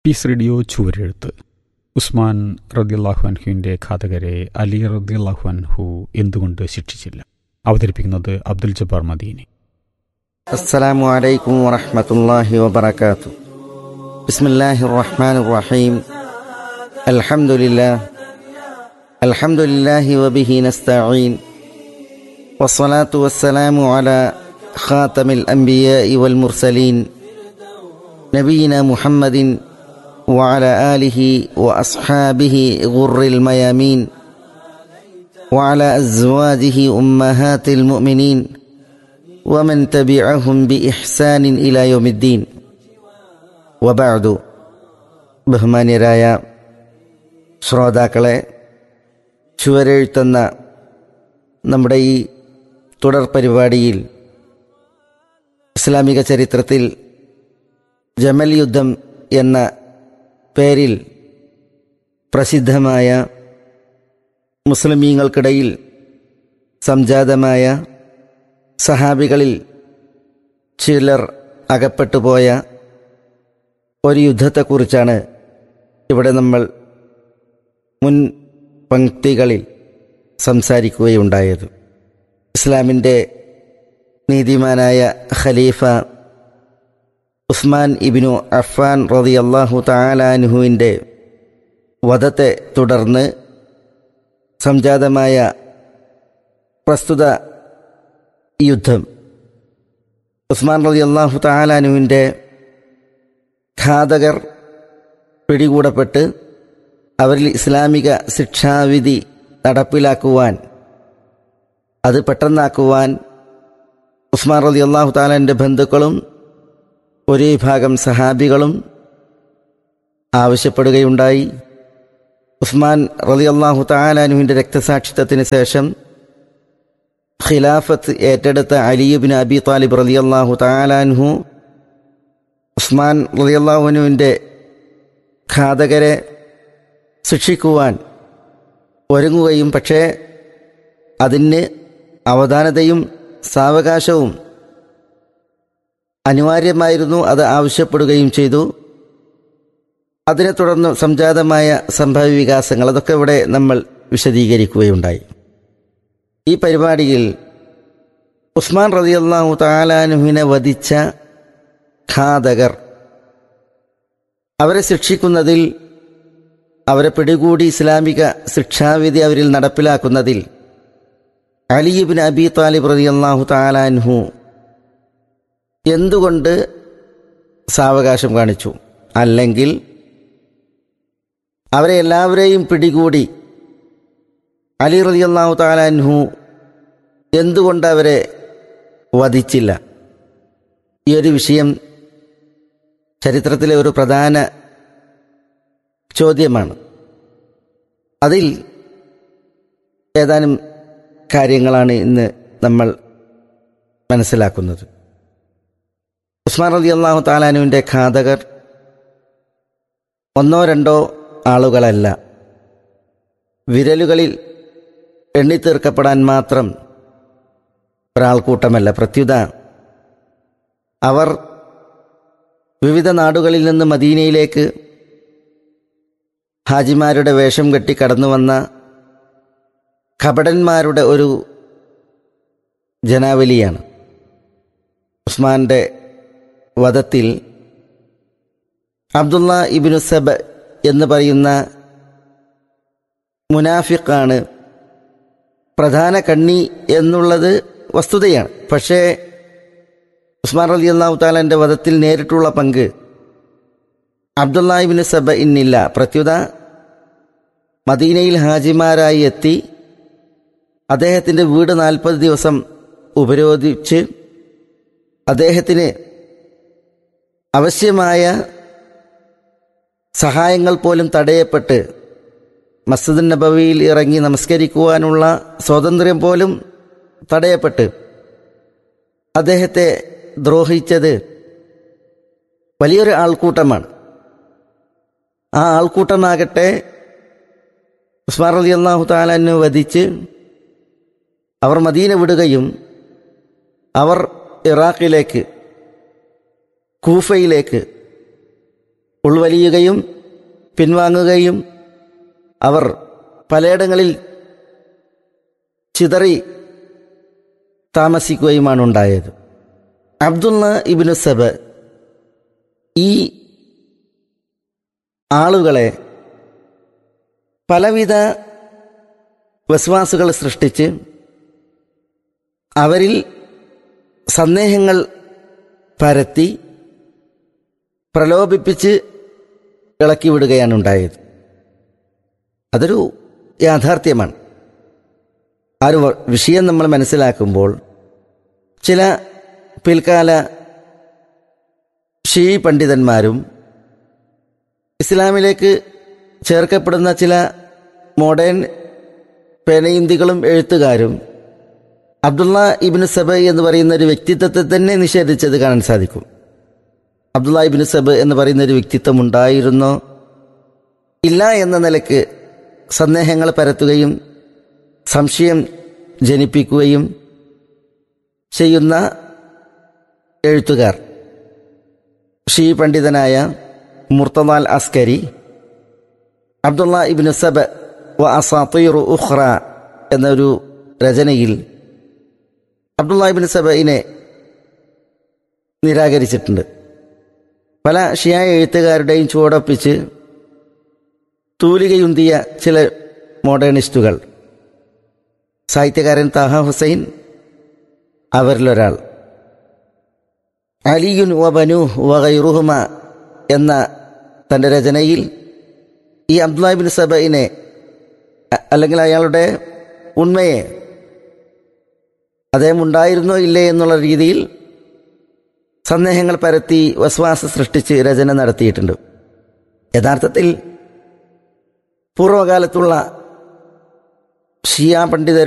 piece radio ചുവരെഴുത്ത് Usman റദിയല്ലാഹു അൻഹുവിൻ്റെ ഘാതകരെ അലി റദിയല്ലാഹു അൻഹു എന്തുകൊണ്ട് ശിക്ഷിച്ചില്ല അവതരിപ്പിക്കുന്നത് അബ്ദുൽ ജബ്ബാർ മദീനി السلام عليكم ورحمة الله وبركاته بسم الله الرحمن الرحيم الحمد لله الحمد لله وبه نستعين والصلاة والسلام على خاتم الأنبياء والمرسلين نبينا محمد وعلى آله وأصحابه غر الميامين وعلى أزواجه أمهات المؤمنين ومن تبعهم بإحسان إلى يوم الدين وبعد ബഹുമാന്യരായ ശ്രോതാക്കളെ ചുവരെഴുത്തുന്ന നമ്മുടെ ഈ തുടർ പരിപാടിയിൽ ഇസ്ലാമിക ചരിത്രത്തിൽ ജമൽ യുദ്ധം എന്ന പേരിൽ പ്രസിദ്ധമായ മുസ്ലിമീങ്ങൾക്കിടയിൽ സംജാതമായ സഹാബികളിൽ ചിലർ അകപ്പെട്ടുപോയ ഒരു യുദ്ധത്തെക്കുറിച്ചാണ് ഇവിടെ നമ്മൾ മുൻ പങ്ക്തികളിൽ സംസാരിക്കുകയുണ്ടായത് ഇസ്ലാമിൻ്റെ നീതിമാനായ ഖലീഫ ഉസ്മാൻ ഇബിനു അഫ്ഫാൻ റതിയല്ലാഹു താലാനുഹുവിൻ്റെ വധത്തെ തുടർന്ന് സംജാതമായ പ്രസ്തുത യുദ്ധം ഉസ്മാൻ റതി അള്ളാഹു താലാനുവിൻ്റെ ഘാതകർ പിടികൂടപ്പെട്ട് അവരിൽ ഇസ്ലാമിക ശിക്ഷാവിധി നടപ്പിലാക്കുവാൻ അത് പെട്ടെന്നാക്കുവാൻ ഉസ്മാൻ റതി അള്ളാഹു താലാൻ്റെ ബന്ധുക്കളും ഒരേ ഭാഗം സഹാബികളും ആവശ്യപ്പെടുകയുണ്ടായി ഉസ്മാൻ റതി അള്ളാഹു താലാനുവിൻ്റെ രക്തസാക്ഷിത്വത്തിന് ശേഷം ഖിലാഫത്ത് ഏറ്റെടുത്ത അലിയുബിൻ അബി താലിബ് റലിയല്ലാഹു താലാൻഹു ഉസ്മാൻ റലിയല്ലാഹുനുവിൻ്റെ ഘാതകരെ ശിക്ഷിക്കുവാൻ ഒരുങ്ങുകയും പക്ഷേ അതിന് അവധാനതയും സാവകാശവും അനിവാര്യമായിരുന്നു അത് ആവശ്യപ്പെടുകയും ചെയ്തു അതിനെ തുടർന്ന് സംജാതമായ സംഭവ വികാസങ്ങൾ അതൊക്കെ ഇവിടെ നമ്മൾ വിശദീകരിക്കുകയുണ്ടായി ഈ പരിപാടിയിൽ ഉസ്മാൻ റതിയല്ലാഹു താലാനുഹിനെ വധിച്ച ഘാതകർ അവരെ ശിക്ഷിക്കുന്നതിൽ അവരെ പിടികൂടി ഇസ്ലാമിക ശിക്ഷാവിധി അവരിൽ നടപ്പിലാക്കുന്നതിൽ അലിബിൻ അബി താലിബ് റതിയല്ലാഹു താലാൻഹു എന്തുകൊണ്ട് സാവകാശം കാണിച്ചു അല്ലെങ്കിൽ അവരെ എല്ലാവരെയും പിടികൂടി അലി റളിയല്ലാഹു താലാൻഹു എന്തുകൊണ്ട് അവരെ വധിച്ചില്ല ഈ ഒരു വിഷയം ചരിത്രത്തിലെ ഒരു പ്രധാന ചോദ്യമാണ് അതിൽ ഏതാനും കാര്യങ്ങളാണ് ഇന്ന് നമ്മൾ മനസ്സിലാക്കുന്നത് ഉസ്മാൻ റതി അള്ളാഹു താലാനുവിൻ്റെ ഘാതകർ ഒന്നോ രണ്ടോ ആളുകളല്ല വിരലുകളിൽ എണ്ണിത്തീർക്കപ്പെടാൻ മാത്രം ഒരാൾക്കൂട്ടമല്ല പ്രത്യുത അവർ വിവിധ നാടുകളിൽ നിന്ന് മദീനയിലേക്ക് ഹാജിമാരുടെ വേഷം കെട്ടി കടന്നു വന്ന കപടന്മാരുടെ ഒരു ജനാവലിയാണ് ഉസ്മാന്റെ വധത്തിൽ അബ്ദുള്ള ഇബിനു സബ് എന്ന് പറയുന്ന മുനാഫിഖാണ് പ്രധാന കണ്ണി എന്നുള്ളത് വസ്തുതയാണ് പക്ഷേ ഉസ്മാൻ റലി അള്ളാഹു താലാൻ്റെ വധത്തിൽ നേരിട്ടുള്ള പങ്ക് അബ്ദുല്ലാഹിബിന് സബ ഇന്നില്ല പ്രത്യുത മദീനയിൽ ഹാജിമാരായി എത്തി അദ്ദേഹത്തിൻ്റെ വീട് നാൽപ്പത് ദിവസം ഉപരോധിച്ച് അദ്ദേഹത്തിന് ആവശ്യമായ സഹായങ്ങൾ പോലും തടയപ്പെട്ട് മസ്ജിദ് നബവിയിൽ ഇറങ്ങി നമസ്കരിക്കുവാനുള്ള സ്വാതന്ത്ര്യം പോലും തടയപ്പെട്ട് അദ്ദേഹത്തെ ദ്രോഹിച്ചത് വലിയൊരു ആൾക്കൂട്ടമാണ് ആ ആൾക്കൂട്ടമാകട്ടെ ഉസ്മാൻ അലി അള്ളാഹു താലാനെ വധിച്ച് അവർ മദീന വിടുകയും അവർ ഇറാഖിലേക്ക് കൂഫയിലേക്ക് ഉൾവലിയുകയും പിൻവാങ്ങുകയും അവർ പലയിടങ്ങളിൽ ചിതറി താമസിക്കുകയുമാണ് ഉണ്ടായത് അബ്ദുള്ള ഇബിനു സബ് ഈ ആളുകളെ പലവിധ വസ്വാസുകൾ സൃഷ്ടിച്ച് അവരിൽ സന്ദേഹങ്ങൾ പരത്തി പ്രലോഭിപ്പിച്ച് ഇളക്കി വിടുകയാണ് ഉണ്ടായത് അതൊരു യാഥാർത്ഥ്യമാണ് ആ ഒരു വിഷയം നമ്മൾ മനസ്സിലാക്കുമ്പോൾ ചില പിൽക്കാല ഷീ പണ്ഡിതന്മാരും ഇസ്ലാമിലേക്ക് ചേർക്കപ്പെടുന്ന ചില മോഡേൺ പേനയിന്തികളും എഴുത്തുകാരും അബ്ദുള്ള ഇബിന് സബ് എന്ന് പറയുന്ന ഒരു വ്യക്തിത്വത്തെ തന്നെ നിഷേധിച്ചത് കാണാൻ സാധിക്കും അബ്ദുള്ള ഇബിന് സബ് എന്ന് പറയുന്ന ഒരു വ്യക്തിത്വം ഉണ്ടായിരുന്നോ ഇല്ല എന്ന നിലയ്ക്ക് സന്ദേഹങ്ങൾ പരത്തുകയും സംശയം ജനിപ്പിക്കുകയും ചെയ്യുന്ന എഴുത്തുകാർ ഷീ പണ്ഡിതനായ മുർത്തമാൽ അസ്കരി അബ്ദുള്ള ഇബിന് സബ് വ അസാത്തീറു ഉഖ്റ എന്നൊരു രചനയിൽ അബ്ദുള്ള ഇബിൻ സബയിനെ നിരാകരിച്ചിട്ടുണ്ട് പല ഷിയായ എഴുത്തുകാരുടെയും ചുവടൊപ്പിച്ച് തൂലികയുന്തിയ ചില മോഡേണിസ്റ്റുകൾ സാഹിത്യകാരൻ താഹ ഹുസൈൻ അവരിലൊരാൾ അലിയുൻ വ ബനു വൈറുഹുമ എന്ന തൻ്റെ രചനയിൽ ഈ അബ്ദുല്ലാഹിബിൻ സബയിനെ അല്ലെങ്കിൽ അയാളുടെ ഉണ്മയെ അദ്ദേഹം ഉണ്ടായിരുന്നോ ഇല്ലേ എന്നുള്ള രീതിയിൽ സന്ദേഹങ്ങൾ പരത്തി വസ്വാസ സൃഷ്ടിച്ച് രചന നടത്തിയിട്ടുണ്ട് യഥാർത്ഥത്തിൽ പൂർവ്വകാലത്തുള്ള ഷിയ പണ്ഡിതർ